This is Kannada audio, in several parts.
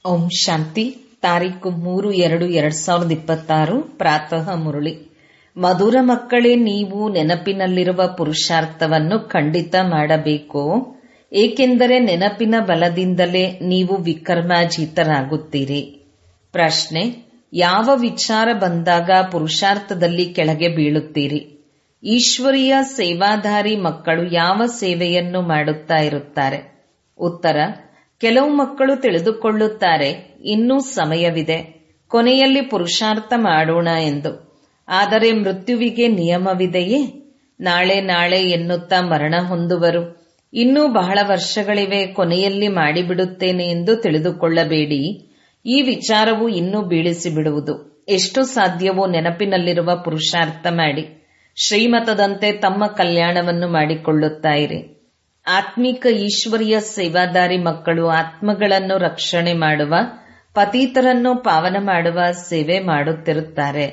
ಓಂ ಶಾಂತಿ ತಾರೀಕು ಮೂರು ಎರಡು ಎರಡ್ ಸಾವಿರದ ಇಪ್ಪತ್ತಾರು ಪ್ರಾತಃ ಮುರಳಿ ಮಧುರ ಮಕ್ಕಳೇ ನೀವು ನೆನಪಿನಲ್ಲಿರುವ ಪುರುಷಾರ್ಥವನ್ನು ಖಂಡಿತ ಮಾಡಬೇಕು ಏಕೆಂದರೆ ನೆನಪಿನ ಬಲದಿಂದಲೇ ನೀವು ವಿಕರ್ಮಾಜೀತರಾಗುತ್ತೀರಿ ಪ್ರಶ್ನೆ ಯಾವ ವಿಚಾರ ಬಂದಾಗ ಪುರುಷಾರ್ಥದಲ್ಲಿ ಕೆಳಗೆ ಬೀಳುತ್ತೀರಿ ಈಶ್ವರೀಯ ಸೇವಾಧಾರಿ ಮಕ್ಕಳು ಯಾವ ಸೇವೆಯನ್ನು ಮಾಡುತ್ತಾ ಇರುತ್ತಾರೆ ಉತ್ತರ ಕೆಲವು ಮಕ್ಕಳು ತಿಳಿದುಕೊಳ್ಳುತ್ತಾರೆ ಇನ್ನೂ ಸಮಯವಿದೆ ಕೊನೆಯಲ್ಲಿ ಪುರುಷಾರ್ಥ ಮಾಡೋಣ ಎಂದು ಆದರೆ ಮೃತ್ಯುವಿಗೆ ನಿಯಮವಿದೆಯೇ ನಾಳೆ ನಾಳೆ ಎನ್ನುತ್ತಾ ಮರಣ ಹೊಂದುವರು ಇನ್ನೂ ಬಹಳ ವರ್ಷಗಳಿವೆ ಕೊನೆಯಲ್ಲಿ ಮಾಡಿಬಿಡುತ್ತೇನೆ ಎಂದು ತಿಳಿದುಕೊಳ್ಳಬೇಡಿ ಈ ವಿಚಾರವು ಇನ್ನೂ ಬೀಳಿಸಿ ಬಿಡುವುದು ಎಷ್ಟು ಸಾಧ್ಯವೋ ನೆನಪಿನಲ್ಲಿರುವ ಪುರುಷಾರ್ಥ ಮಾಡಿ ಶ್ರೀಮತದಂತೆ ತಮ್ಮ ಕಲ್ಯಾಣವನ್ನು ಮಾಡಿಕೊಳ್ಳುತ್ತಾ ಇರಿ ಆತ್ಮಿಕ ಈಶ್ವರಿಯ ಸೇವಾದಾರಿ ಮಕ್ಕಳು ಆತ್ಮಗಳನ್ನು ರಕ್ಷಣೆ ಮಾಡುವ ಪತೀತರನ್ನು ಪಾವನ ಮಾಡುವ ಸೇವೆ ಮಾಡುತ್ತಿರುತ್ತಾರೆ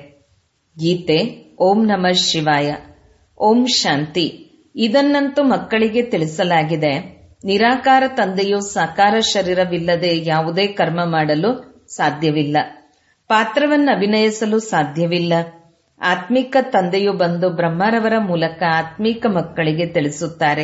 ಗೀತೆ ಓಂ ನಮ ಶಿವಾಯ ಓಂ ಶಾಂತಿ ಇದನ್ನಂತೂ ಮಕ್ಕಳಿಗೆ ತಿಳಿಸಲಾಗಿದೆ ನಿರಾಕಾರ ತಂದೆಯು ಸಾಕಾರ ಶರೀರವಿಲ್ಲದೆ ಯಾವುದೇ ಕರ್ಮ ಮಾಡಲು ಸಾಧ್ಯವಿಲ್ಲ ಪಾತ್ರವನ್ನು ಅಭಿನಯಿಸಲು ಸಾಧ್ಯವಿಲ್ಲ ಆತ್ಮಿಕ ತಂದೆಯು ಬಂದು ಬ್ರಹ್ಮರವರ ಮೂಲಕ ಆತ್ಮಿಕ ಮಕ್ಕಳಿಗೆ ತಿಳಿಸುತ್ತಾರೆ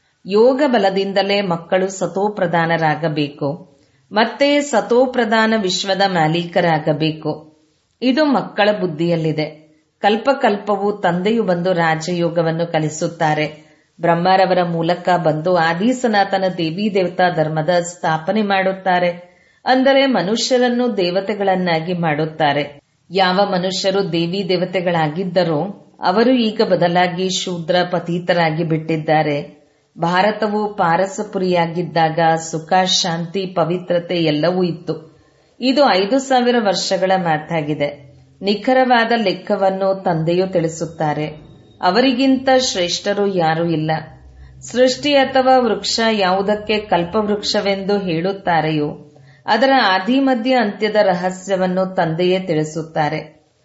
ಯೋಗ ಬಲದಿಂದಲೇ ಮಕ್ಕಳು ಸತೋಪ್ರಧಾನರಾಗಬೇಕು ಮತ್ತೆ ಸತೋಪ್ರಧಾನ ವಿಶ್ವದ ಮಾಲೀಕರಾಗಬೇಕು ಇದು ಮಕ್ಕಳ ಬುದ್ಧಿಯಲ್ಲಿದೆ ಕಲ್ಪಕಲ್ಪವು ತಂದೆಯು ಬಂದು ರಾಜಯೋಗವನ್ನು ಕಲಿಸುತ್ತಾರೆ ಬ್ರಹ್ಮರವರ ಮೂಲಕ ಬಂದು ಆದಿ ಸನಾತನ ದೇವಿ ದೇವತಾ ಧರ್ಮದ ಸ್ಥಾಪನೆ ಮಾಡುತ್ತಾರೆ ಅಂದರೆ ಮನುಷ್ಯರನ್ನು ದೇವತೆಗಳನ್ನಾಗಿ ಮಾಡುತ್ತಾರೆ ಯಾವ ಮನುಷ್ಯರು ದೇವಿ ದೇವತೆಗಳಾಗಿದ್ದರೋ ಅವರು ಈಗ ಬದಲಾಗಿ ಶೂದ್ರ ಪತೀತರಾಗಿ ಬಿಟ್ಟಿದ್ದಾರೆ ಭಾರತವು ಪಾರಸಪುರಿಯಾಗಿದ್ದಾಗ ಸುಖ ಶಾಂತಿ ಪವಿತ್ರತೆ ಎಲ್ಲವೂ ಇತ್ತು ಇದು ಐದು ಸಾವಿರ ವರ್ಷಗಳ ಮಾತಾಗಿದೆ ನಿಖರವಾದ ಲೆಕ್ಕವನ್ನು ತಂದೆಯು ತಿಳಿಸುತ್ತಾರೆ ಅವರಿಗಿಂತ ಶ್ರೇಷ್ಠರು ಯಾರೂ ಇಲ್ಲ ಸೃಷ್ಟಿ ಅಥವಾ ವೃಕ್ಷ ಯಾವುದಕ್ಕೆ ಕಲ್ಪವೃಕ್ಷವೆಂದು ಹೇಳುತ್ತಾರೆಯೋ ಅದರ ಆದಿ ಮಧ್ಯ ಅಂತ್ಯದ ರಹಸ್ಯವನ್ನು ತಂದೆಯೇ ತಿಳಿಸುತ್ತಾರೆ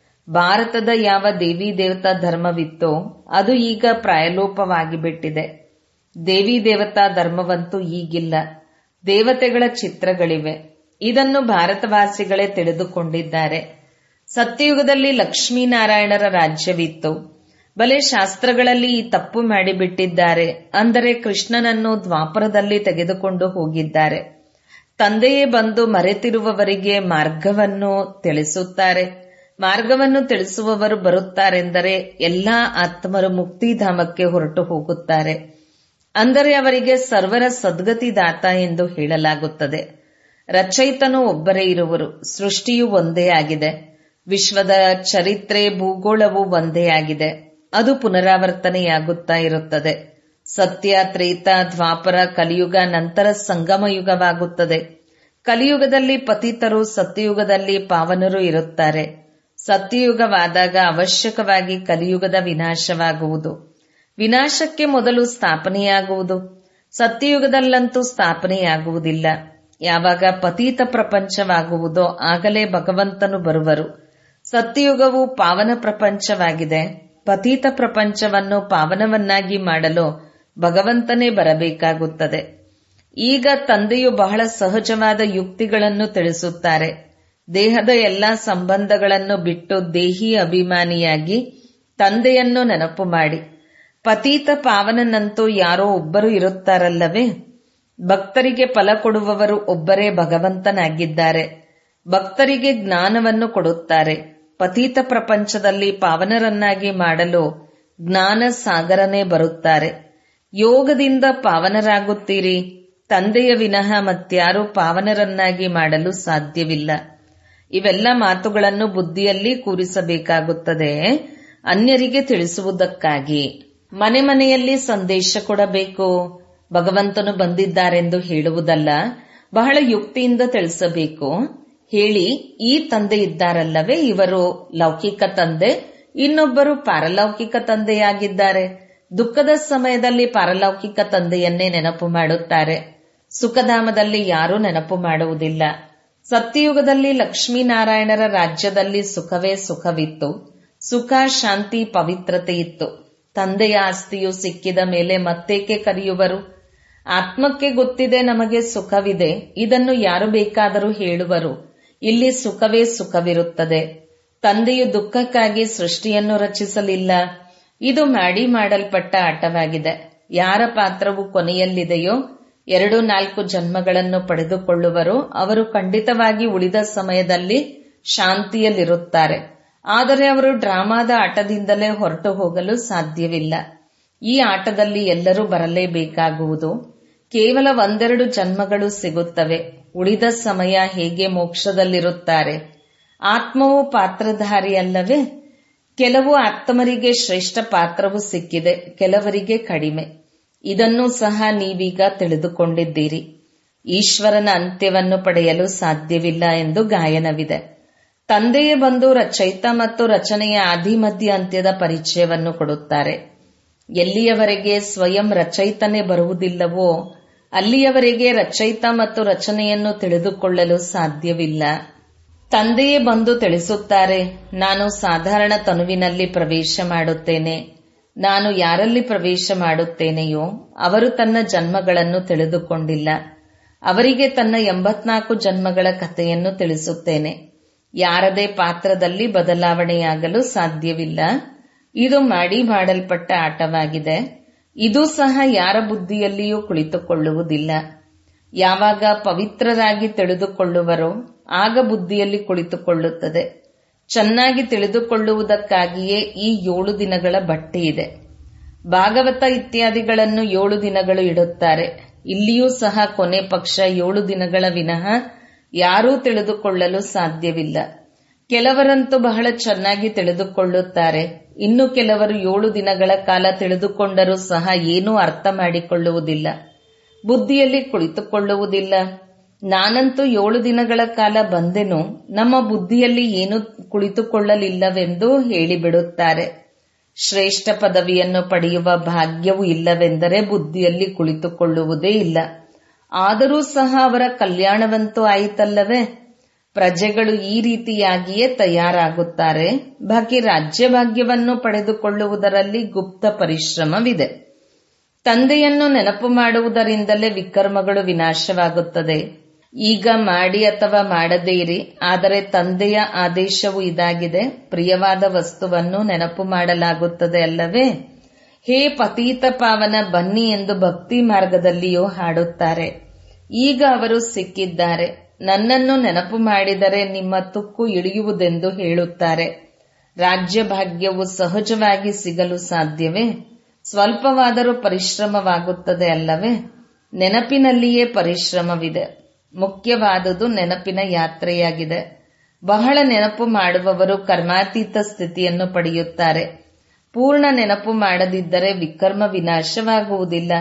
ಭಾರತದ ಯಾವ ದೇವಿ ದೇವತಾ ಧರ್ಮವಿತ್ತೋ ಅದು ಈಗ ಪ್ರಾಯಲೋಪವಾಗಿ ಬಿಟ್ಟಿದೆ ದೇವಿ ದೇವತಾ ಧರ್ಮವಂತೂ ಈಗಿಲ್ಲ ದೇವತೆಗಳ ಚಿತ್ರಗಳಿವೆ ಇದನ್ನು ಭಾರತವಾಸಿಗಳೇ ತಿಳಿದುಕೊಂಡಿದ್ದಾರೆ ಸತ್ಯಯುಗದಲ್ಲಿ ಲಕ್ಷ್ಮೀನಾರಾಯಣರ ರಾಜ್ಯವಿತ್ತು ಬಲೆ ಶಾಸ್ತ್ರಗಳಲ್ಲಿ ಈ ತಪ್ಪು ಮಾಡಿಬಿಟ್ಟಿದ್ದಾರೆ ಅಂದರೆ ಕೃಷ್ಣನನ್ನು ದ್ವಾಪರದಲ್ಲಿ ತೆಗೆದುಕೊಂಡು ಹೋಗಿದ್ದಾರೆ ತಂದೆಯೇ ಬಂದು ಮರೆತಿರುವವರಿಗೆ ಮಾರ್ಗವನ್ನು ತಿಳಿಸುತ್ತಾರೆ ಮಾರ್ಗವನ್ನು ತಿಳಿಸುವವರು ಬರುತ್ತಾರೆಂದರೆ ಎಲ್ಲಾ ಆತ್ಮರು ಮುಕ್ತಿಧಾಮಕ್ಕೆ ಹೊರಟು ಹೋಗುತ್ತಾರೆ ಅಂದರೆ ಅವರಿಗೆ ಸರ್ವರ ಸದ್ಗತಿದಾತ ಎಂದು ಹೇಳಲಾಗುತ್ತದೆ ರಚಯಿತನು ಒಬ್ಬರೇ ಇರುವರು ಸೃಷ್ಟಿಯು ಒಂದೇ ಆಗಿದೆ ವಿಶ್ವದ ಚರಿತ್ರೆ ಭೂಗೋಳವು ಒಂದೇ ಆಗಿದೆ ಅದು ಪುನರಾವರ್ತನೆಯಾಗುತ್ತಾ ಇರುತ್ತದೆ ಸತ್ಯ ತ್ರೇತ ದ್ವಾಪರ ಕಲಿಯುಗ ನಂತರ ಸಂಗಮ ಯುಗವಾಗುತ್ತದೆ ಕಲಿಯುಗದಲ್ಲಿ ಪತಿತರು ಸತ್ಯಯುಗದಲ್ಲಿ ಪಾವನರು ಇರುತ್ತಾರೆ ಸತ್ಯಯುಗವಾದಾಗ ಅವಶ್ಯಕವಾಗಿ ಕಲಿಯುಗದ ವಿನಾಶವಾಗುವುದು ವಿನಾಶಕ್ಕೆ ಮೊದಲು ಸ್ಥಾಪನೆಯಾಗುವುದು ಸತ್ಯಯುಗದಲ್ಲಂತೂ ಸ್ಥಾಪನೆಯಾಗುವುದಿಲ್ಲ ಯಾವಾಗ ಪತೀತ ಪ್ರಪಂಚವಾಗುವುದೋ ಆಗಲೇ ಭಗವಂತನು ಬರುವರು ಸತ್ಯಯುಗವು ಪಾವನ ಪ್ರಪಂಚವಾಗಿದೆ ಪತೀತ ಪ್ರಪಂಚವನ್ನು ಪಾವನವನ್ನಾಗಿ ಮಾಡಲು ಭಗವಂತನೇ ಬರಬೇಕಾಗುತ್ತದೆ ಈಗ ತಂದೆಯು ಬಹಳ ಸಹಜವಾದ ಯುಕ್ತಿಗಳನ್ನು ತಿಳಿಸುತ್ತಾರೆ ದೇಹದ ಎಲ್ಲಾ ಸಂಬಂಧಗಳನ್ನು ಬಿಟ್ಟು ದೇಹಿ ಅಭಿಮಾನಿಯಾಗಿ ತಂದೆಯನ್ನು ನೆನಪು ಮಾಡಿ ಪತೀತ ಪಾವನನಂತೂ ಯಾರೋ ಒಬ್ಬರು ಇರುತ್ತಾರಲ್ಲವೇ ಭಕ್ತರಿಗೆ ಫಲ ಕೊಡುವವರು ಒಬ್ಬರೇ ಭಗವಂತನಾಗಿದ್ದಾರೆ ಭಕ್ತರಿಗೆ ಜ್ಞಾನವನ್ನು ಕೊಡುತ್ತಾರೆ ಪತೀತ ಪ್ರಪಂಚದಲ್ಲಿ ಪಾವನರನ್ನಾಗಿ ಮಾಡಲು ಜ್ಞಾನ ಸಾಗರನೇ ಬರುತ್ತಾರೆ ಯೋಗದಿಂದ ಪಾವನರಾಗುತ್ತೀರಿ ತಂದೆಯ ವಿನಃ ಮತ್ಯಾರೂ ಪಾವನರನ್ನಾಗಿ ಮಾಡಲು ಸಾಧ್ಯವಿಲ್ಲ ಇವೆಲ್ಲ ಮಾತುಗಳನ್ನು ಬುದ್ಧಿಯಲ್ಲಿ ಕೂರಿಸಬೇಕಾಗುತ್ತದೆ ಅನ್ಯರಿಗೆ ತಿಳಿಸುವುದಕ್ಕಾಗಿ ಮನೆ ಮನೆಯಲ್ಲಿ ಸಂದೇಶ ಕೊಡಬೇಕು ಭಗವಂತನು ಬಂದಿದ್ದಾರೆಂದು ಹೇಳುವುದಲ್ಲ ಬಹಳ ಯುಕ್ತಿಯಿಂದ ತಿಳಿಸಬೇಕು ಹೇಳಿ ಈ ತಂದೆ ಇದ್ದಾರಲ್ಲವೇ ಇವರು ಲೌಕಿಕ ತಂದೆ ಇನ್ನೊಬ್ಬರು ಪಾರಲೌಕಿಕ ತಂದೆಯಾಗಿದ್ದಾರೆ ದುಃಖದ ಸಮಯದಲ್ಲಿ ಪಾರಲೌಕಿಕ ತಂದೆಯನ್ನೇ ನೆನಪು ಮಾಡುತ್ತಾರೆ ಸುಖಧಾಮದಲ್ಲಿ ಯಾರೂ ನೆನಪು ಮಾಡುವುದಿಲ್ಲ ಸತ್ಯಯುಗದಲ್ಲಿ ಲಕ್ಷ್ಮೀನಾರಾಯಣರ ರಾಜ್ಯದಲ್ಲಿ ಸುಖವೇ ಸುಖವಿತ್ತು ಸುಖ ಶಾಂತಿ ಪವಿತ್ರತೆ ಇತ್ತು ತಂದೆಯ ಆಸ್ತಿಯು ಸಿಕ್ಕಿದ ಮೇಲೆ ಮತ್ತೇಕೆ ಕರೆಯುವರು ಆತ್ಮಕ್ಕೆ ಗೊತ್ತಿದೆ ನಮಗೆ ಸುಖವಿದೆ ಇದನ್ನು ಯಾರು ಬೇಕಾದರೂ ಹೇಳುವರು ಇಲ್ಲಿ ಸುಖವೇ ಸುಖವಿರುತ್ತದೆ ತಂದೆಯು ದುಃಖಕ್ಕಾಗಿ ಸೃಷ್ಟಿಯನ್ನು ರಚಿಸಲಿಲ್ಲ ಇದು ಮಾಡಿ ಮಾಡಲ್ಪಟ್ಟ ಆಟವಾಗಿದೆ ಯಾರ ಪಾತ್ರವು ಕೊನೆಯಲ್ಲಿದೆಯೋ ಎರಡು ನಾಲ್ಕು ಜನ್ಮಗಳನ್ನು ಪಡೆದುಕೊಳ್ಳುವರು ಅವರು ಖಂಡಿತವಾಗಿ ಉಳಿದ ಸಮಯದಲ್ಲಿ ಶಾಂತಿಯಲ್ಲಿರುತ್ತಾರೆ ಆದರೆ ಅವರು ಡ್ರಾಮಾದ ಆಟದಿಂದಲೇ ಹೊರಟು ಹೋಗಲು ಸಾಧ್ಯವಿಲ್ಲ ಈ ಆಟದಲ್ಲಿ ಎಲ್ಲರೂ ಬರಲೇಬೇಕಾಗುವುದು ಕೇವಲ ಒಂದೆರಡು ಜನ್ಮಗಳು ಸಿಗುತ್ತವೆ ಉಳಿದ ಸಮಯ ಹೇಗೆ ಮೋಕ್ಷದಲ್ಲಿರುತ್ತಾರೆ ಆತ್ಮವು ಪಾತ್ರಧಾರಿಯಲ್ಲವೇ ಕೆಲವು ಆತ್ಮರಿಗೆ ಶ್ರೇಷ್ಠ ಪಾತ್ರವು ಸಿಕ್ಕಿದೆ ಕೆಲವರಿಗೆ ಕಡಿಮೆ ಇದನ್ನೂ ಸಹ ನೀವೀಗ ತಿಳಿದುಕೊಂಡಿದ್ದೀರಿ ಈಶ್ವರನ ಅಂತ್ಯವನ್ನು ಪಡೆಯಲು ಸಾಧ್ಯವಿಲ್ಲ ಎಂದು ಗಾಯನವಿದೆ ತಂದೆಯೇ ಬಂದು ರಚಯಿತ ಮತ್ತು ರಚನೆಯ ಆದಿಮಧ್ಯ ಅಂತ್ಯದ ಪರಿಚಯವನ್ನು ಕೊಡುತ್ತಾರೆ ಎಲ್ಲಿಯವರೆಗೆ ಸ್ವಯಂ ರಚಯಿತನೇ ಬರುವುದಿಲ್ಲವೋ ಅಲ್ಲಿಯವರೆಗೆ ರಚಯಿತ ಮತ್ತು ರಚನೆಯನ್ನು ತಿಳಿದುಕೊಳ್ಳಲು ಸಾಧ್ಯವಿಲ್ಲ ತಂದೆಯೇ ಬಂದು ತಿಳಿಸುತ್ತಾರೆ ನಾನು ಸಾಧಾರಣ ತನುವಿನಲ್ಲಿ ಪ್ರವೇಶ ಮಾಡುತ್ತೇನೆ ನಾನು ಯಾರಲ್ಲಿ ಪ್ರವೇಶ ಮಾಡುತ್ತೇನೆಯೋ ಅವರು ತನ್ನ ಜನ್ಮಗಳನ್ನು ತಿಳಿದುಕೊಂಡಿಲ್ಲ ಅವರಿಗೆ ತನ್ನ ಎಂಬತ್ನಾಲ್ಕು ಜನ್ಮಗಳ ಕಥೆಯನ್ನು ತಿಳಿಸುತ್ತೇನೆ ಯಾರದೇ ಪಾತ್ರದಲ್ಲಿ ಬದಲಾವಣೆಯಾಗಲು ಸಾಧ್ಯವಿಲ್ಲ ಇದು ಮಾಡಿ ಮಾಡಲ್ಪಟ್ಟ ಆಟವಾಗಿದೆ ಇದು ಸಹ ಯಾರ ಬುದ್ಧಿಯಲ್ಲಿಯೂ ಕುಳಿತುಕೊಳ್ಳುವುದಿಲ್ಲ ಯಾವಾಗ ಪವಿತ್ರರಾಗಿ ತಿಳಿದುಕೊಳ್ಳುವರೋ ಆಗ ಬುದ್ಧಿಯಲ್ಲಿ ಕುಳಿತುಕೊಳ್ಳುತ್ತದೆ ಚೆನ್ನಾಗಿ ತಿಳಿದುಕೊಳ್ಳುವುದಕ್ಕಾಗಿಯೇ ಈ ಏಳು ದಿನಗಳ ಬಟ್ಟೆ ಇದೆ ಭಾಗವತ ಇತ್ಯಾದಿಗಳನ್ನು ಏಳು ದಿನಗಳು ಇಡುತ್ತಾರೆ ಇಲ್ಲಿಯೂ ಸಹ ಕೊನೆ ಪಕ್ಷ ಏಳು ದಿನಗಳ ವಿನಃ ಯಾರೂ ತಿಳಿದುಕೊಳ್ಳಲು ಸಾಧ್ಯವಿಲ್ಲ ಕೆಲವರಂತೂ ಬಹಳ ಚೆನ್ನಾಗಿ ತಿಳಿದುಕೊಳ್ಳುತ್ತಾರೆ ಇನ್ನು ಕೆಲವರು ಏಳು ದಿನಗಳ ಕಾಲ ತಿಳಿದುಕೊಂಡರೂ ಸಹ ಏನೂ ಅರ್ಥ ಮಾಡಿಕೊಳ್ಳುವುದಿಲ್ಲ ಬುದ್ಧಿಯಲ್ಲಿ ಕುಳಿತುಕೊಳ್ಳುವುದಿಲ್ಲ ನಾನಂತೂ ಏಳು ದಿನಗಳ ಕಾಲ ಬಂದೆನು ನಮ್ಮ ಬುದ್ಧಿಯಲ್ಲಿ ಏನು ಕುಳಿತುಕೊಳ್ಳಲಿಲ್ಲವೆಂದು ಹೇಳಿಬಿಡುತ್ತಾರೆ ಶ್ರೇಷ್ಠ ಪದವಿಯನ್ನು ಪಡೆಯುವ ಭಾಗ್ಯವೂ ಇಲ್ಲವೆಂದರೆ ಬುದ್ಧಿಯಲ್ಲಿ ಕುಳಿತುಕೊಳ್ಳುವುದೇ ಇಲ್ಲ ಆದರೂ ಸಹ ಅವರ ಕಲ್ಯಾಣವಂತೂ ಆಯಿತಲ್ಲವೇ ಪ್ರಜೆಗಳು ಈ ರೀತಿಯಾಗಿಯೇ ತಯಾರಾಗುತ್ತಾರೆ ಬಾಕಿ ರಾಜ್ಯಭಾಗ್ಯವನ್ನು ಪಡೆದುಕೊಳ್ಳುವುದರಲ್ಲಿ ಗುಪ್ತ ಪರಿಶ್ರಮವಿದೆ ತಂದೆಯನ್ನು ನೆನಪು ಮಾಡುವುದರಿಂದಲೇ ವಿಕರ್ಮಗಳು ವಿನಾಶವಾಗುತ್ತದೆ ಈಗ ಮಾಡಿ ಅಥವಾ ಮಾಡದೇ ಇರಿ ಆದರೆ ತಂದೆಯ ಆದೇಶವು ಇದಾಗಿದೆ ಪ್ರಿಯವಾದ ವಸ್ತುವನ್ನು ನೆನಪು ಮಾಡಲಾಗುತ್ತದೆ ಅಲ್ಲವೇ ಹೇ ಪತೀತ ಪಾವನ ಬನ್ನಿ ಎಂದು ಭಕ್ತಿ ಮಾರ್ಗದಲ್ಲಿಯೂ ಹಾಡುತ್ತಾರೆ ಈಗ ಅವರು ಸಿಕ್ಕಿದ್ದಾರೆ ನನ್ನನ್ನು ನೆನಪು ಮಾಡಿದರೆ ನಿಮ್ಮ ತುಕ್ಕು ಇಳಿಯುವುದೆಂದು ಹೇಳುತ್ತಾರೆ ರಾಜ್ಯ ಭಾಗ್ಯವು ಸಹಜವಾಗಿ ಸಿಗಲು ಸಾಧ್ಯವೇ ಸ್ವಲ್ಪವಾದರೂ ಪರಿಶ್ರಮವಾಗುತ್ತದೆ ಅಲ್ಲವೇ ನೆನಪಿನಲ್ಲಿಯೇ ಪರಿಶ್ರಮವಿದೆ ಮುಖ್ಯವಾದುದು ನೆನಪಿನ ಯಾತ್ರೆಯಾಗಿದೆ ಬಹಳ ನೆನಪು ಮಾಡುವವರು ಕರ್ಮಾತೀತ ಸ್ಥಿತಿಯನ್ನು ಪಡೆಯುತ್ತಾರೆ ಪೂರ್ಣ ನೆನಪು ಮಾಡದಿದ್ದರೆ ವಿಕರ್ಮ ವಿನಾಶವಾಗುವುದಿಲ್ಲ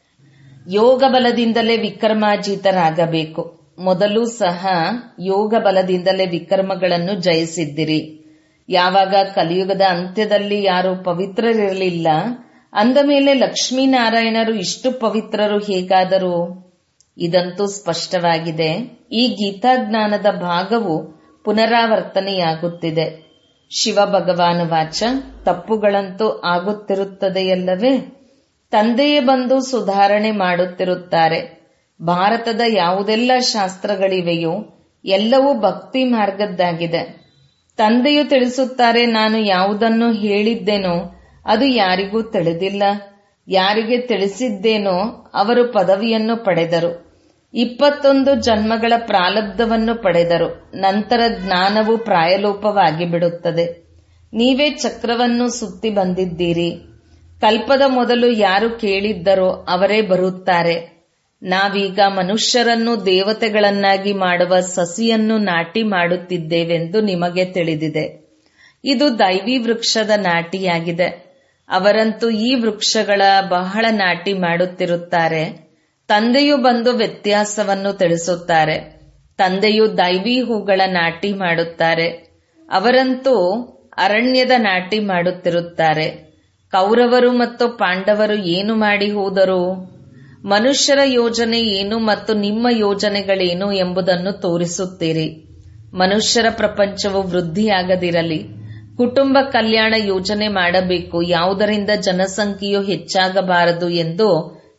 ಯೋಗ ಬಲದಿಂದಲೇ ವಿಕರ್ಮಾಜೀತರಾಗಬೇಕು ಮೊದಲು ಸಹ ಯೋಗ ಬಲದಿಂದಲೇ ವಿಕರ್ಮಗಳನ್ನು ಜಯಿಸಿದ್ದಿರಿ ಯಾವಾಗ ಕಲಿಯುಗದ ಅಂತ್ಯದಲ್ಲಿ ಯಾರು ಪವಿತ್ರರಿರಲಿಲ್ಲ ಅಂದ ಮೇಲೆ ಲಕ್ಷ್ಮೀನಾರಾಯಣರು ಇಷ್ಟು ಪವಿತ್ರರು ಹೇಗಾದರು ಇದಂತೂ ಸ್ಪಷ್ಟವಾಗಿದೆ ಈ ಗೀತಾಜ್ಞಾನದ ಭಾಗವು ಪುನರಾವರ್ತನೆಯಾಗುತ್ತಿದೆ ಶಿವ ಭಗವಾನ ವಾಚ ತಪ್ಪುಗಳಂತೂ ಆಗುತ್ತಿರುತ್ತದೆಯಲ್ಲವೇ ತಂದೆಯೇ ಬಂದು ಸುಧಾರಣೆ ಮಾಡುತ್ತಿರುತ್ತಾರೆ ಭಾರತದ ಯಾವುದೆಲ್ಲ ಶಾಸ್ತ್ರಗಳಿವೆಯೋ ಎಲ್ಲವೂ ಭಕ್ತಿ ಮಾರ್ಗದ್ದಾಗಿದೆ ತಂದೆಯು ತಿಳಿಸುತ್ತಾರೆ ನಾನು ಯಾವುದನ್ನು ಹೇಳಿದ್ದೇನೋ ಅದು ಯಾರಿಗೂ ತಿಳಿದಿಲ್ಲ ಯಾರಿಗೆ ತಿಳಿಸಿದ್ದೇನೋ ಅವರು ಪದವಿಯನ್ನು ಪಡೆದರು ಇಪ್ಪತ್ತೊಂದು ಜನ್ಮಗಳ ಪ್ರಾಲಬ್ಧವನ್ನು ಪಡೆದರು ನಂತರ ಜ್ಞಾನವು ಪ್ರಾಯಲೋಪವಾಗಿ ಬಿಡುತ್ತದೆ ನೀವೇ ಚಕ್ರವನ್ನು ಸುತ್ತಿ ಬಂದಿದ್ದೀರಿ ಕಲ್ಪದ ಮೊದಲು ಯಾರು ಕೇಳಿದ್ದರೋ ಅವರೇ ಬರುತ್ತಾರೆ ನಾವೀಗ ಮನುಷ್ಯರನ್ನು ದೇವತೆಗಳನ್ನಾಗಿ ಮಾಡುವ ಸಸಿಯನ್ನು ನಾಟಿ ಮಾಡುತ್ತಿದ್ದೇವೆಂದು ನಿಮಗೆ ತಿಳಿದಿದೆ ಇದು ದೈವಿ ವೃಕ್ಷದ ನಾಟಿಯಾಗಿದೆ ಅವರಂತೂ ಈ ವೃಕ್ಷಗಳ ಬಹಳ ನಾಟಿ ಮಾಡುತ್ತಿರುತ್ತಾರೆ ತಂದೆಯು ಬಂದು ವ್ಯತ್ಯಾಸವನ್ನು ತಿಳಿಸುತ್ತಾರೆ ತಂದೆಯು ದೈವಿ ಹೂಗಳ ನಾಟಿ ಮಾಡುತ್ತಾರೆ ಅವರಂತೂ ಅರಣ್ಯದ ನಾಟಿ ಮಾಡುತ್ತಿರುತ್ತಾರೆ ಕೌರವರು ಮತ್ತು ಪಾಂಡವರು ಏನು ಮಾಡಿ ಹೋದರು ಮನುಷ್ಯರ ಯೋಜನೆ ಏನು ಮತ್ತು ನಿಮ್ಮ ಯೋಜನೆಗಳೇನು ಎಂಬುದನ್ನು ತೋರಿಸುತ್ತೀರಿ ಮನುಷ್ಯರ ಪ್ರಪಂಚವು ವೃದ್ಧಿಯಾಗದಿರಲಿ ಕುಟುಂಬ ಕಲ್ಯಾಣ ಯೋಜನೆ ಮಾಡಬೇಕು ಯಾವುದರಿಂದ ಜನಸಂಖ್ಯೆಯು ಹೆಚ್ಚಾಗಬಾರದು ಎಂದು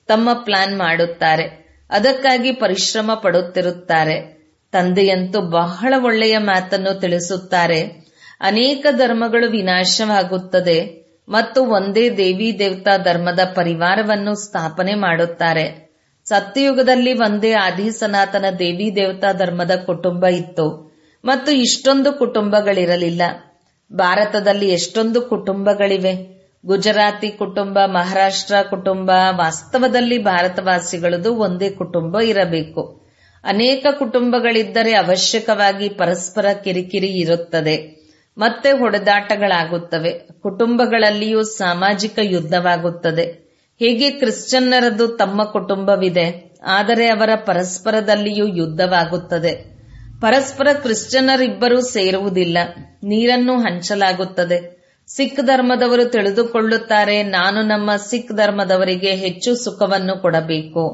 ತಮ್ಮ ಪ್ಲಾನ್ ಮಾಡುತ್ತಾರೆ ಅದಕ್ಕಾಗಿ ಪರಿಶ್ರಮ ಪಡುತ್ತಿರುತ್ತಾರೆ ತಂದೆಯಂತೂ ಬಹಳ ಒಳ್ಳೆಯ ಮಾತನ್ನು ತಿಳಿಸುತ್ತಾರೆ ಅನೇಕ ಧರ್ಮಗಳು ವಿನಾಶವಾಗುತ್ತದೆ ಮತ್ತು ಒಂದೇ ದೇವಿ ದೇವತಾ ಧರ್ಮದ ಪರಿವಾರವನ್ನು ಸ್ಥಾಪನೆ ಮಾಡುತ್ತಾರೆ ಸತ್ಯಯುಗದಲ್ಲಿ ಒಂದೇ ಆದಿ ಸನಾತನ ದೇವಿ ದೇವತಾ ಧರ್ಮದ ಕುಟುಂಬ ಇತ್ತು ಮತ್ತು ಇಷ್ಟೊಂದು ಕುಟುಂಬಗಳಿರಲಿಲ್ಲ ಭಾರತದಲ್ಲಿ ಎಷ್ಟೊಂದು ಕುಟುಂಬಗಳಿವೆ ಗುಜರಾತಿ ಕುಟುಂಬ ಮಹಾರಾಷ್ಟ್ರ ಕುಟುಂಬ ವಾಸ್ತವದಲ್ಲಿ ಭಾರತವಾಸಿಗಳದು ಒಂದೇ ಕುಟುಂಬ ಇರಬೇಕು ಅನೇಕ ಕುಟುಂಬಗಳಿದ್ದರೆ ಅವಶ್ಯಕವಾಗಿ ಪರಸ್ಪರ ಕಿರಿಕಿರಿ ಇರುತ್ತದೆ ಮತ್ತೆ ಹೊಡೆದಾಟಗಳಾಗುತ್ತವೆ ಕುಟುಂಬಗಳಲ್ಲಿಯೂ ಸಾಮಾಜಿಕ ಯುದ್ಧವಾಗುತ್ತದೆ ಹೇಗೆ ಕ್ರಿಶ್ಚಿಯನ್ನರದು ತಮ್ಮ ಕುಟುಂಬವಿದೆ ಆದರೆ ಅವರ ಪರಸ್ಪರದಲ್ಲಿಯೂ ಯುದ್ಧವಾಗುತ್ತದೆ ಪರಸ್ಪರ ಕ್ರಿಶ್ಚಿಯನ್ನರಿಬ್ಬರೂ ಸೇರುವುದಿಲ್ಲ ನೀರನ್ನು ಹಂಚಲಾಗುತ್ತದೆ ಸಿಖ್ ಧರ್ಮದವರು ತಿಳಿದುಕೊಳ್ಳುತ್ತಾರೆ ನಾನು ನಮ್ಮ ಸಿಖ್ ಧರ್ಮದವರಿಗೆ ಹೆಚ್ಚು ಸುಖವನ್ನು ಕೊಡಬೇಕು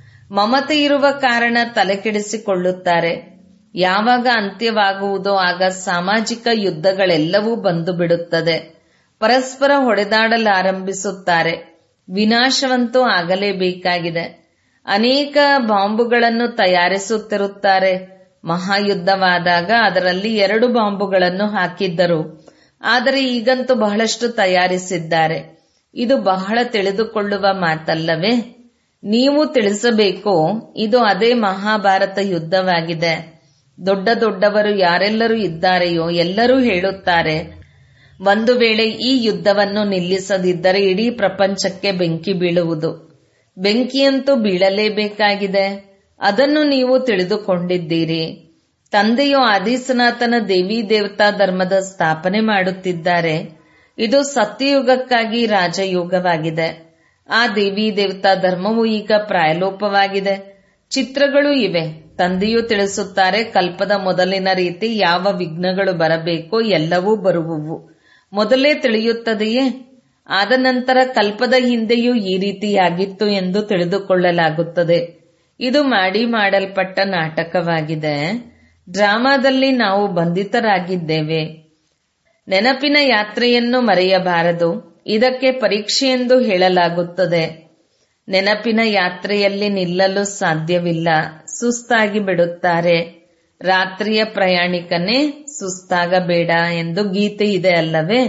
ಮಮತೆ ಇರುವ ಕಾರಣ ತಲೆಕೆಡಿಸಿಕೊಳ್ಳುತ್ತಾರೆ ಯಾವಾಗ ಅಂತ್ಯವಾಗುವುದೋ ಆಗ ಸಾಮಾಜಿಕ ಯುದ್ಧಗಳೆಲ್ಲವೂ ಬಂದು ಬಿಡುತ್ತದೆ ಪರಸ್ಪರ ಹೊಡೆದಾಡಲಾರಂಭಿಸುತ್ತಾರೆ ವಿನಾಶವಂತೂ ಆಗಲೇಬೇಕಾಗಿದೆ ಅನೇಕ ಬಾಂಬುಗಳನ್ನು ತಯಾರಿಸುತ್ತಿರುತ್ತಾರೆ ಮಹಾಯುದ್ಧವಾದಾಗ ಅದರಲ್ಲಿ ಎರಡು ಬಾಂಬುಗಳನ್ನು ಹಾಕಿದ್ದರು ಆದರೆ ಈಗಂತೂ ಬಹಳಷ್ಟು ತಯಾರಿಸಿದ್ದಾರೆ ಇದು ಬಹಳ ತಿಳಿದುಕೊಳ್ಳುವ ಮಾತಲ್ಲವೇ ನೀವು ತಿಳಿಸಬೇಕು ಇದು ಅದೇ ಮಹಾಭಾರತ ಯುದ್ಧವಾಗಿದೆ ದೊಡ್ಡ ದೊಡ್ಡವರು ಯಾರೆಲ್ಲರೂ ಇದ್ದಾರೆಯೋ ಎಲ್ಲರೂ ಹೇಳುತ್ತಾರೆ ಒಂದು ವೇಳೆ ಈ ಯುದ್ಧವನ್ನು ನಿಲ್ಲಿಸದಿದ್ದರೆ ಇಡೀ ಪ್ರಪಂಚಕ್ಕೆ ಬೆಂಕಿ ಬೀಳುವುದು ಬೆಂಕಿಯಂತೂ ಬೀಳಲೇಬೇಕಾಗಿದೆ ಅದನ್ನು ನೀವು ತಿಳಿದುಕೊಂಡಿದ್ದೀರಿ ತಂದೆಯು ಆದಿಸನಾತನ ದೇವಿ ದೇವತಾ ಧರ್ಮದ ಸ್ಥಾಪನೆ ಮಾಡುತ್ತಿದ್ದಾರೆ ಇದು ಸತ್ಯಯುಗಕ್ಕಾಗಿ ರಾಜಯೋಗವಾಗಿದೆ ಆ ದೇವಿ ದೇವತಾ ಧರ್ಮವು ಈಗ ಪ್ರಾಯಲೋಪವಾಗಿದೆ ಚಿತ್ರಗಳು ಇವೆ ತಂದೆಯು ತಿಳಿಸುತ್ತಾರೆ ಕಲ್ಪದ ಮೊದಲಿನ ರೀತಿ ಯಾವ ವಿಘ್ನಗಳು ಬರಬೇಕೋ ಎಲ್ಲವೂ ಬರುವುವು ಮೊದಲೇ ತಿಳಿಯುತ್ತದೆಯೇ ಆದ ನಂತರ ಕಲ್ಪದ ಹಿಂದೆಯೂ ಈ ರೀತಿಯಾಗಿತ್ತು ಎಂದು ತಿಳಿದುಕೊಳ್ಳಲಾಗುತ್ತದೆ ಇದು ಮಾಡಿ ಮಾಡಲ್ಪಟ್ಟ ನಾಟಕವಾಗಿದೆ ಡ್ರಾಮಾದಲ್ಲಿ ನಾವು ಬಂಧಿತರಾಗಿದ್ದೇವೆ ನೆನಪಿನ ಯಾತ್ರೆಯನ್ನು ಮರೆಯಬಾರದು ಇದಕ್ಕೆ ಪರೀಕ್ಷೆ ಎಂದು ಹೇಳಲಾಗುತ್ತದೆ ನೆನಪಿನ ಯಾತ್ರೆಯಲ್ಲಿ ನಿಲ್ಲಲು ಸಾಧ್ಯವಿಲ್ಲ ಸುಸ್ತಾಗಿ ಬಿಡುತ್ತಾರೆ ರಾತ್ರಿಯ ಪ್ರಯಾಣಿಕನೇ ಸುಸ್ತಾಗಬೇಡ ಎಂದು ಗೀತೆ ಇದೆ ಅಲ್ಲವೇ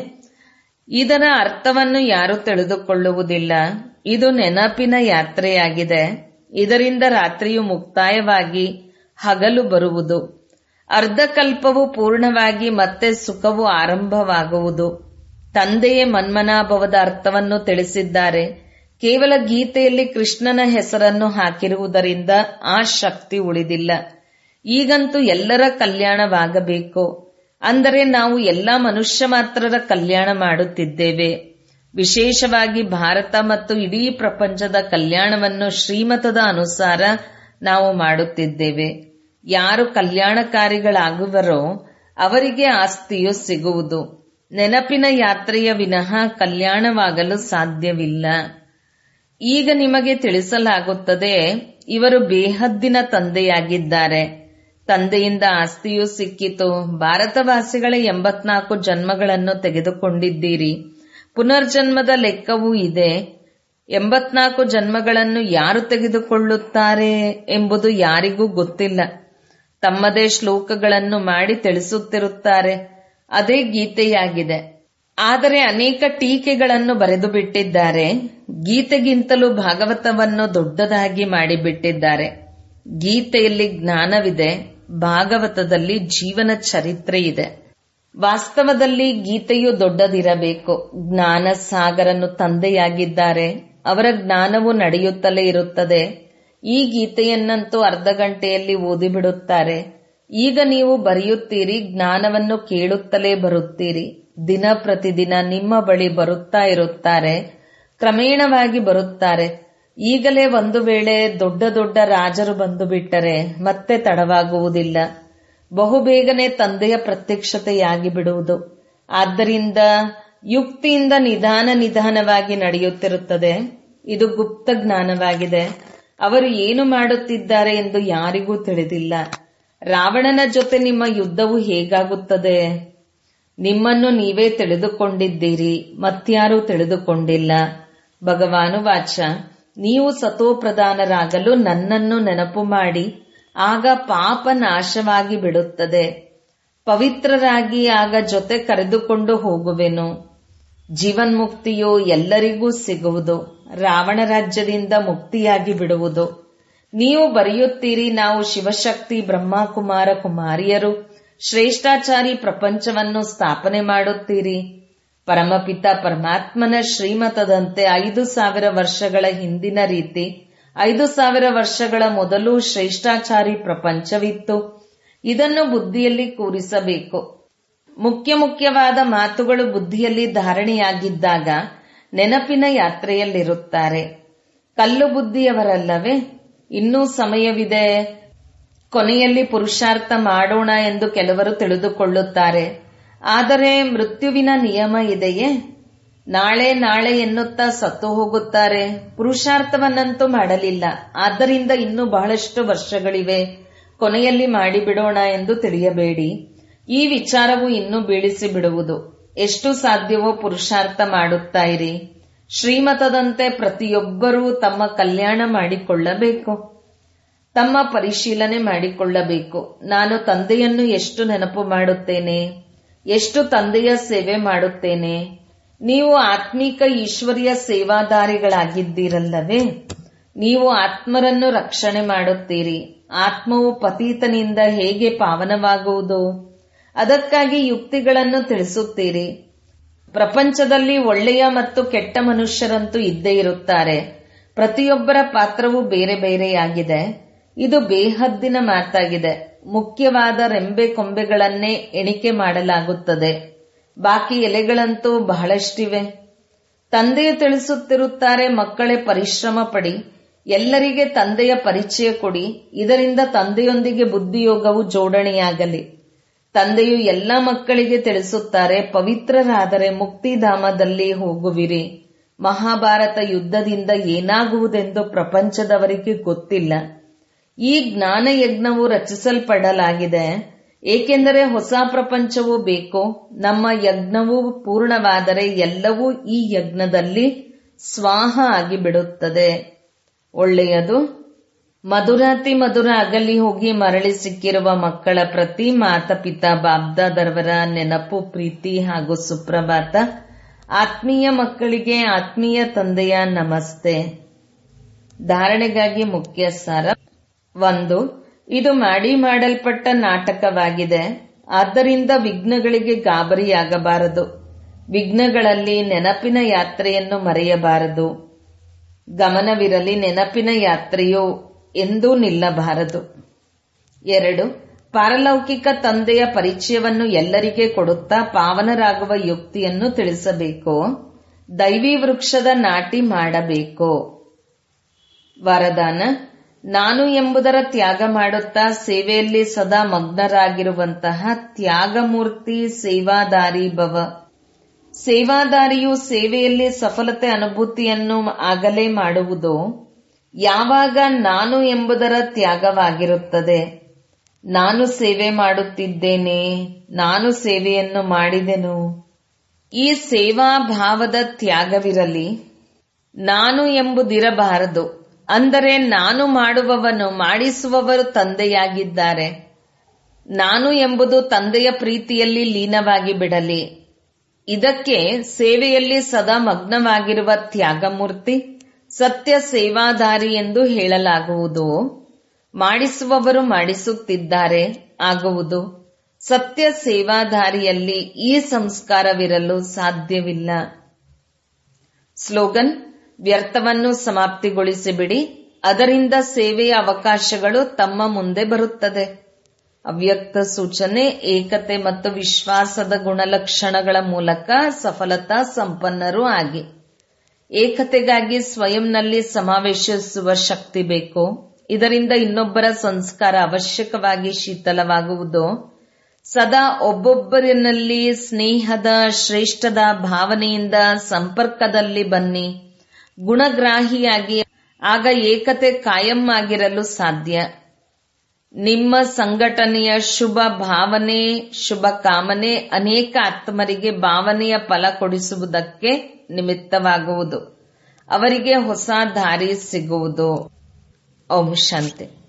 ಇದರ ಅರ್ಥವನ್ನು ಯಾರು ತಿಳಿದುಕೊಳ್ಳುವುದಿಲ್ಲ ಇದು ನೆನಪಿನ ಯಾತ್ರೆಯಾಗಿದೆ ಇದರಿಂದ ರಾತ್ರಿಯು ಮುಕ್ತಾಯವಾಗಿ ಹಗಲು ಬರುವುದು ಅರ್ಧಕಲ್ಪವು ಪೂರ್ಣವಾಗಿ ಮತ್ತೆ ಸುಖವು ಆರಂಭವಾಗುವುದು ತಂದೆಯೇ ಮನ್ಮನಾಭವದ ಅರ್ಥವನ್ನು ತಿಳಿಸಿದ್ದಾರೆ ಕೇವಲ ಗೀತೆಯಲ್ಲಿ ಕೃಷ್ಣನ ಹೆಸರನ್ನು ಹಾಕಿರುವುದರಿಂದ ಆ ಶಕ್ತಿ ಉಳಿದಿಲ್ಲ ಈಗಂತೂ ಎಲ್ಲರ ಕಲ್ಯಾಣವಾಗಬೇಕು ಅಂದರೆ ನಾವು ಎಲ್ಲ ಮನುಷ್ಯ ಮಾತ್ರರ ಕಲ್ಯಾಣ ಮಾಡುತ್ತಿದ್ದೇವೆ ವಿಶೇಷವಾಗಿ ಭಾರತ ಮತ್ತು ಇಡೀ ಪ್ರಪಂಚದ ಕಲ್ಯಾಣವನ್ನು ಶ್ರೀಮತದ ಅನುಸಾರ ನಾವು ಮಾಡುತ್ತಿದ್ದೇವೆ ಯಾರು ಕಲ್ಯಾಣಕಾರಿಗಳಾಗುವರೋ ಅವರಿಗೆ ಆಸ್ತಿಯು ಸಿಗುವುದು ನೆನಪಿನ ಯಾತ್ರೆಯ ವಿನಃ ಕಲ್ಯಾಣವಾಗಲು ಸಾಧ್ಯವಿಲ್ಲ ಈಗ ನಿಮಗೆ ತಿಳಿಸಲಾಗುತ್ತದೆ ಇವರು ಬೇಹದ್ದಿನ ತಂದೆಯಾಗಿದ್ದಾರೆ ತಂದೆಯಿಂದ ಆಸ್ತಿಯೂ ಸಿಕ್ಕಿತು ಭಾರತವಾಸಿಗಳ ಎಂಬತ್ನಾಲ್ಕು ಜನ್ಮಗಳನ್ನು ತೆಗೆದುಕೊಂಡಿದ್ದೀರಿ ಪುನರ್ಜನ್ಮದ ಲೆಕ್ಕವೂ ಇದೆ ಎಂಬತ್ನಾಲ್ಕು ಜನ್ಮಗಳನ್ನು ಯಾರು ತೆಗೆದುಕೊಳ್ಳುತ್ತಾರೆ ಎಂಬುದು ಯಾರಿಗೂ ಗೊತ್ತಿಲ್ಲ ತಮ್ಮದೇ ಶ್ಲೋಕಗಳನ್ನು ಮಾಡಿ ತಿಳಿಸುತ್ತಿರುತ್ತಾರೆ ಅದೇ ಗೀತೆಯಾಗಿದೆ ಆದರೆ ಅನೇಕ ಟೀಕೆಗಳನ್ನು ಬರೆದು ಬಿಟ್ಟಿದ್ದಾರೆ ಗೀತೆಗಿಂತಲೂ ಭಾಗವತವನ್ನು ದೊಡ್ಡದಾಗಿ ಮಾಡಿಬಿಟ್ಟಿದ್ದಾರೆ ಗೀತೆಯಲ್ಲಿ ಜ್ಞಾನವಿದೆ ಭಾಗವತದಲ್ಲಿ ಜೀವನ ಚರಿತ್ರೆ ಇದೆ ವಾಸ್ತವದಲ್ಲಿ ಗೀತೆಯು ದೊಡ್ಡದಿರಬೇಕು ಜ್ಞಾನ ಸಾಗರನು ತಂದೆಯಾಗಿದ್ದಾರೆ ಅವರ ಜ್ಞಾನವು ನಡೆಯುತ್ತಲೇ ಇರುತ್ತದೆ ಈ ಗೀತೆಯನ್ನಂತೂ ಅರ್ಧ ಗಂಟೆಯಲ್ಲಿ ಓದಿಬಿಡುತ್ತಾರೆ ಈಗ ನೀವು ಬರೆಯುತ್ತೀರಿ ಜ್ಞಾನವನ್ನು ಕೇಳುತ್ತಲೇ ಬರುತ್ತೀರಿ ದಿನ ಪ್ರತಿದಿನ ನಿಮ್ಮ ಬಳಿ ಬರುತ್ತಾ ಇರುತ್ತಾರೆ ಕ್ರಮೇಣವಾಗಿ ಬರುತ್ತಾರೆ ಈಗಲೇ ಒಂದು ವೇಳೆ ದೊಡ್ಡ ದೊಡ್ಡ ರಾಜರು ಬಂದು ಬಿಟ್ಟರೆ ಮತ್ತೆ ತಡವಾಗುವುದಿಲ್ಲ ಬಹುಬೇಗನೆ ತಂದೆಯ ಪ್ರತ್ಯಕ್ಷತೆಯಾಗಿ ಬಿಡುವುದು ಆದ್ದರಿಂದ ಯುಕ್ತಿಯಿಂದ ನಿಧಾನ ನಿಧಾನವಾಗಿ ನಡೆಯುತ್ತಿರುತ್ತದೆ ಇದು ಗುಪ್ತ ಜ್ಞಾನವಾಗಿದೆ ಅವರು ಏನು ಮಾಡುತ್ತಿದ್ದಾರೆ ಎಂದು ಯಾರಿಗೂ ತಿಳಿದಿಲ್ಲ ರಾವಣನ ಜೊತೆ ನಿಮ್ಮ ಯುದ್ಧವು ಹೇಗಾಗುತ್ತದೆ ನಿಮ್ಮನ್ನು ನೀವೇ ತಿಳಿದುಕೊಂಡಿದ್ದೀರಿ ಮತ್ಯಾರೂ ತಿಳಿದುಕೊಂಡಿಲ್ಲ ಭಗವಾನು ವಾಚ ನೀವು ಸತೋಪ್ರಧಾನರಾಗಲು ನನ್ನನ್ನು ನೆನಪು ಮಾಡಿ ಆಗ ಪಾಪ ನಾಶವಾಗಿ ಬಿಡುತ್ತದೆ ಪವಿತ್ರರಾಗಿ ಆಗ ಜೊತೆ ಕರೆದುಕೊಂಡು ಹೋಗುವೆನು ಜೀವನ್ಮುಕ್ತಿಯು ಎಲ್ಲರಿಗೂ ಸಿಗುವುದು ರಾವಣ ರಾಜ್ಯದಿಂದ ಮುಕ್ತಿಯಾಗಿ ಬಿಡುವುದು ನೀವು ಬರೆಯುತ್ತೀರಿ ನಾವು ಶಿವಶಕ್ತಿ ಬ್ರಹ್ಮಕುಮಾರ ಕುಮಾರಿಯರು ಶ್ರೇಷ್ಠಾಚಾರಿ ಪ್ರಪಂಚವನ್ನು ಸ್ಥಾಪನೆ ಮಾಡುತ್ತೀರಿ ಪರಮಪಿತ ಪರಮಾತ್ಮನ ಶ್ರೀಮತದಂತೆ ಐದು ಸಾವಿರ ವರ್ಷಗಳ ಹಿಂದಿನ ರೀತಿ ಐದು ಸಾವಿರ ವರ್ಷಗಳ ಮೊದಲು ಶ್ರೇಷ್ಠಾಚಾರಿ ಪ್ರಪಂಚವಿತ್ತು ಇದನ್ನು ಬುದ್ಧಿಯಲ್ಲಿ ಕೂರಿಸಬೇಕು ಮುಖ್ಯ ಮುಖ್ಯವಾದ ಮಾತುಗಳು ಬುದ್ಧಿಯಲ್ಲಿ ಧಾರಣೆಯಾಗಿದ್ದಾಗ ನೆನಪಿನ ಯಾತ್ರೆಯಲ್ಲಿರುತ್ತಾರೆ ಕಲ್ಲು ಬುದ್ಧಿಯವರಲ್ಲವೇ ಇನ್ನೂ ಸಮಯವಿದೆ ಕೊನೆಯಲ್ಲಿ ಪುರುಷಾರ್ಥ ಮಾಡೋಣ ಎಂದು ಕೆಲವರು ತಿಳಿದುಕೊಳ್ಳುತ್ತಾರೆ ಆದರೆ ಮೃತ್ಯುವಿನ ನಿಯಮ ಇದೆಯೇ ನಾಳೆ ನಾಳೆ ಎನ್ನುತ್ತಾ ಸತ್ತು ಹೋಗುತ್ತಾರೆ ಪುರುಷಾರ್ಥವನ್ನಂತೂ ಮಾಡಲಿಲ್ಲ ಆದ್ದರಿಂದ ಇನ್ನೂ ಬಹಳಷ್ಟು ವರ್ಷಗಳಿವೆ ಕೊನೆಯಲ್ಲಿ ಮಾಡಿಬಿಡೋಣ ಎಂದು ತಿಳಿಯಬೇಡಿ ಈ ವಿಚಾರವು ಇನ್ನೂ ಬೀಳಿಸಿ ಬಿಡುವುದು ಎಷ್ಟು ಸಾಧ್ಯವೋ ಪುರುಷಾರ್ಥ ಮಾಡುತ್ತಾ ಇರಿ ಶ್ರೀಮತದಂತೆ ಪ್ರತಿಯೊಬ್ಬರೂ ತಮ್ಮ ಕಲ್ಯಾಣ ಮಾಡಿಕೊಳ್ಳಬೇಕು ತಮ್ಮ ಪರಿಶೀಲನೆ ಮಾಡಿಕೊಳ್ಳಬೇಕು ನಾನು ತಂದೆಯನ್ನು ಎಷ್ಟು ನೆನಪು ಮಾಡುತ್ತೇನೆ ಎಷ್ಟು ತಂದೆಯ ಸೇವೆ ಮಾಡುತ್ತೇನೆ ನೀವು ಆತ್ಮೀಕ ಈಶ್ವರಿಯ ಸೇವಾದಾರಿಗಳಾಗಿದ್ದೀರಲ್ಲವೇ ನೀವು ಆತ್ಮರನ್ನು ರಕ್ಷಣೆ ಮಾಡುತ್ತೀರಿ ಆತ್ಮವು ಪತೀತನಿಂದ ಹೇಗೆ ಪಾವನವಾಗುವುದು ಅದಕ್ಕಾಗಿ ಯುಕ್ತಿಗಳನ್ನು ತಿಳಿಸುತ್ತೀರಿ ಪ್ರಪಂಚದಲ್ಲಿ ಒಳ್ಳೆಯ ಮತ್ತು ಕೆಟ್ಟ ಮನುಷ್ಯರಂತೂ ಇದ್ದೇ ಇರುತ್ತಾರೆ ಪ್ರತಿಯೊಬ್ಬರ ಪಾತ್ರವೂ ಬೇರೆ ಬೇರೆಯಾಗಿದೆ ಇದು ಬೇಹದ್ದಿನ ಮಾತಾಗಿದೆ ಮುಖ್ಯವಾದ ರೆಂಬೆ ಕೊಂಬೆಗಳನ್ನೇ ಎಣಿಕೆ ಮಾಡಲಾಗುತ್ತದೆ ಬಾಕಿ ಎಲೆಗಳಂತೂ ಬಹಳಷ್ಟಿವೆ ತಂದೆಯು ತಿಳಿಸುತ್ತಿರುತ್ತಾರೆ ಮಕ್ಕಳೇ ಪರಿಶ್ರಮ ಪಡಿ ಎಲ್ಲರಿಗೆ ತಂದೆಯ ಪರಿಚಯ ಕೊಡಿ ಇದರಿಂದ ತಂದೆಯೊಂದಿಗೆ ಬುದ್ಧಿಯೋಗವು ಜೋಡಣೆಯಾಗಲಿ ತಂದೆಯು ಎಲ್ಲ ಮಕ್ಕಳಿಗೆ ತಿಳಿಸುತ್ತಾರೆ ಪವಿತ್ರರಾದರೆ ಮುಕ್ತಿಧಾಮದಲ್ಲಿ ಹೋಗುವಿರಿ ಮಹಾಭಾರತ ಯುದ್ಧದಿಂದ ಏನಾಗುವುದೆಂದು ಪ್ರಪಂಚದವರಿಗೆ ಗೊತ್ತಿಲ್ಲ ಈ ಜ್ಞಾನ ಯಜ್ಞವು ರಚಿಸಲ್ಪಡಲಾಗಿದೆ ಏಕೆಂದರೆ ಹೊಸ ಪ್ರಪಂಚವೂ ಬೇಕು ನಮ್ಮ ಯಜ್ಞವು ಪೂರ್ಣವಾದರೆ ಎಲ್ಲವೂ ಈ ಯಜ್ಞದಲ್ಲಿ ಸ್ವಾಹ ಆಗಿಬಿಡುತ್ತದೆ ಒಳ್ಳೆಯದು ಮಧುರಾತಿ ಮಧುರ ಅಗಲಿ ಹೋಗಿ ಮರಳಿ ಸಿಕ್ಕಿರುವ ಮಕ್ಕಳ ಪ್ರತಿ ಮಾತಪಿತಾ ಬಾಬ್ದಾದರವರ ನೆನಪು ಪ್ರೀತಿ ಹಾಗೂ ಸುಪ್ರಭಾತ ಆತ್ಮೀಯ ಮಕ್ಕಳಿಗೆ ಆತ್ಮೀಯ ತಂದೆಯ ನಮಸ್ತೆ ಧಾರಣೆಗಾಗಿ ಮುಖ್ಯ ಸಾರ ಒಂದು ಇದು ಮಾಡಿ ಮಾಡಲ್ಪಟ್ಟ ನಾಟಕವಾಗಿದೆ ಆದ್ದರಿಂದ ವಿಘ್ನಗಳಿಗೆ ಗಾಬರಿಯಾಗಬಾರದು ವಿಘ್ನಗಳಲ್ಲಿ ನೆನಪಿನ ಯಾತ್ರೆಯನ್ನು ಮರೆಯಬಾರದು ಗಮನವಿರಲಿ ನೆನಪಿನ ಯಾತ್ರೆಯು ಎಂದೂ ನಿಲ್ಲಬಾರದು ಎರಡು ಪಾರಲೌಕಿಕ ತಂದೆಯ ಪರಿಚಯವನ್ನು ಎಲ್ಲರಿಗೆ ಕೊಡುತ್ತಾ ಪಾವನರಾಗುವ ಯುಕ್ತಿಯನ್ನು ತಿಳಿಸಬೇಕು ದೈವಿ ವೃಕ್ಷದ ನಾಟಿ ಮಾಡಬೇಕು ವರದಾನ ನಾನು ಎಂಬುದರ ತ್ಯಾಗ ಮಾಡುತ್ತಾ ಸೇವೆಯಲ್ಲಿ ಸದಾ ಮಗ್ನರಾಗಿರುವಂತಹ ತ್ಯಾಗಮೂರ್ತಿ ಸೇವಾದಾರಿ ಭವ ಸೇವಾದಾರಿಯು ಸೇವೆಯಲ್ಲಿ ಸಫಲತೆ ಅನುಭೂತಿಯನ್ನು ಆಗಲೇ ಮಾಡುವುದು ಯಾವಾಗ ನಾನು ಎಂಬುದರ ತ್ಯಾಗವಾಗಿರುತ್ತದೆ ನಾನು ಸೇವೆ ಮಾಡುತ್ತಿದ್ದೇನೆ ನಾನು ಸೇವೆಯನ್ನು ಮಾಡಿದೆನು ಈ ಸೇವಾ ಭಾವದ ತ್ಯಾಗವಿರಲಿ ನಾನು ಎಂಬುದಿರಬಾರದು ಅಂದರೆ ನಾನು ಮಾಡುವವನು ಮಾಡಿಸುವವರು ತಂದೆಯಾಗಿದ್ದಾರೆ ನಾನು ಎಂಬುದು ತಂದೆಯ ಪ್ರೀತಿಯಲ್ಲಿ ಲೀನವಾಗಿ ಬಿಡಲಿ ಇದಕ್ಕೆ ಸೇವೆಯಲ್ಲಿ ಸದಾ ಮಗ್ನವಾಗಿರುವ ತ್ಯಾಗಮೂರ್ತಿ ಸತ್ಯ ಸೇವಾದಾರಿ ಎಂದು ಹೇಳಲಾಗುವುದು ಮಾಡಿಸುವವರು ಮಾಡಿಸುತ್ತಿದ್ದಾರೆ ಆಗುವುದು ಸತ್ಯ ಸೇವಾದಾರಿಯಲ್ಲಿ ಈ ಸಂಸ್ಕಾರವಿರಲು ಸಾಧ್ಯವಿಲ್ಲ ಸ್ಲೋಗನ್ ವ್ಯರ್ಥವನ್ನು ಸಮಾಪ್ತಿಗೊಳಿಸಿಬಿಡಿ ಅದರಿಂದ ಸೇವೆಯ ಅವಕಾಶಗಳು ತಮ್ಮ ಮುಂದೆ ಬರುತ್ತದೆ ಅವ್ಯಕ್ತ ಸೂಚನೆ ಏಕತೆ ಮತ್ತು ವಿಶ್ವಾಸದ ಗುಣಲಕ್ಷಣಗಳ ಮೂಲಕ ಸಫಲತಾ ಸಂಪನ್ನರೂ ಆಗಿ ಏಕತೆಗಾಗಿ ಸ್ವಯಂನಲ್ಲಿ ಸಮಾವೇಶಿಸುವ ಶಕ್ತಿ ಬೇಕು ಇದರಿಂದ ಇನ್ನೊಬ್ಬರ ಸಂಸ್ಕಾರ ಅವಶ್ಯಕವಾಗಿ ಶೀತಲವಾಗುವುದು ಸದಾ ಒಬ್ಬೊಬ್ಬರಿನಲ್ಲಿ ಸ್ನೇಹದ ಶ್ರೇಷ್ಠದ ಭಾವನೆಯಿಂದ ಸಂಪರ್ಕದಲ್ಲಿ ಬನ್ನಿ ಗುಣಗ್ರಾಹಿಯಾಗಿ ಆಗ ಏಕತೆ ಕಾಯಂ ಆಗಿರಲು ಸಾಧ್ಯ ನಿಮ್ಮ ಸಂಘಟನೆಯ ಶುಭ ಭಾವನೆ ಶುಭ ಕಾಮನೆ ಅನೇಕ ಆತ್ಮರಿಗೆ ಭಾವನೆಯ ಫಲ ಕೊಡಿಸುವುದಕ್ಕೆ ನಿಮಿತ್ತವಾಗುವುದು ಅವರಿಗೆ ಹೊಸ ದಾರಿ ಸಿಗುವುದು ಓಂ ಶಾಂತಿ